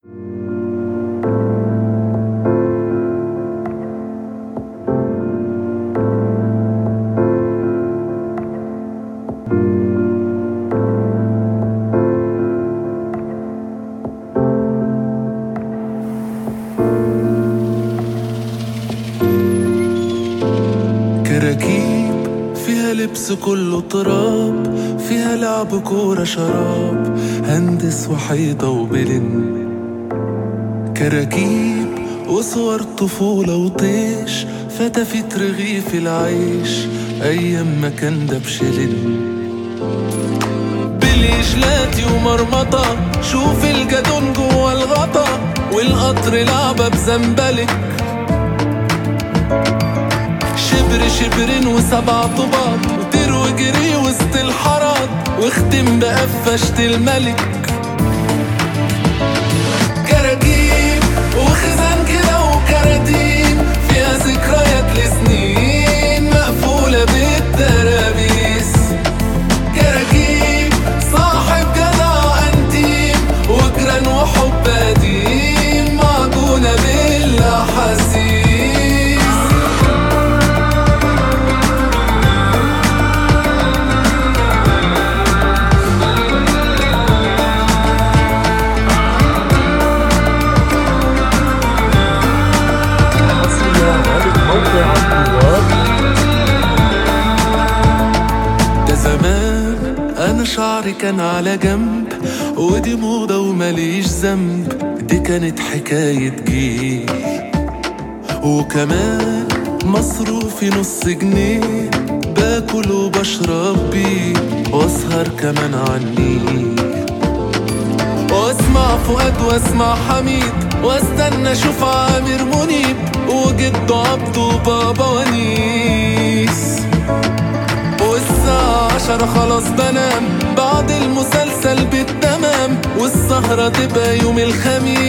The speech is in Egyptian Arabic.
كراكيب فيها لبس كله تراب فيها لعب كورة شراب هندس وحيطة وبلن كراكيب وصور طفولة وطيش فتفت رغيف العيش أيام ما كان ده بشلن بالجلاتي ومرمطة شوف الجدون جوا الغطا والقطر لعبة بزنبلك شبر شبرين وسبع طوبات وطير وجري وسط الحارات واختم بقفشة الملك كراكيب وخزان كده وكراتين فيها ذكريات لسنين مقفولة بالترابيس كراكيب صاحب جدع انتيم وجران وحب قديم معجونة بالاحاسيس حصريا على موقع الدوار ده زمان انا شعري كان على جنب ودي موضة ومليش ذنب دي كانت حكاية جيل وكمان مصروفي نص جنيه باكل وبشرب بيه واسهر كمان عني واسمع فؤاد واسمع حميد واستنى اشوف عامر منيب وجده عبده وبابا ونيس والساعة عشرة خلاص بنام بعد المسلسل بالتمام والسهرة تبقى يوم الخميس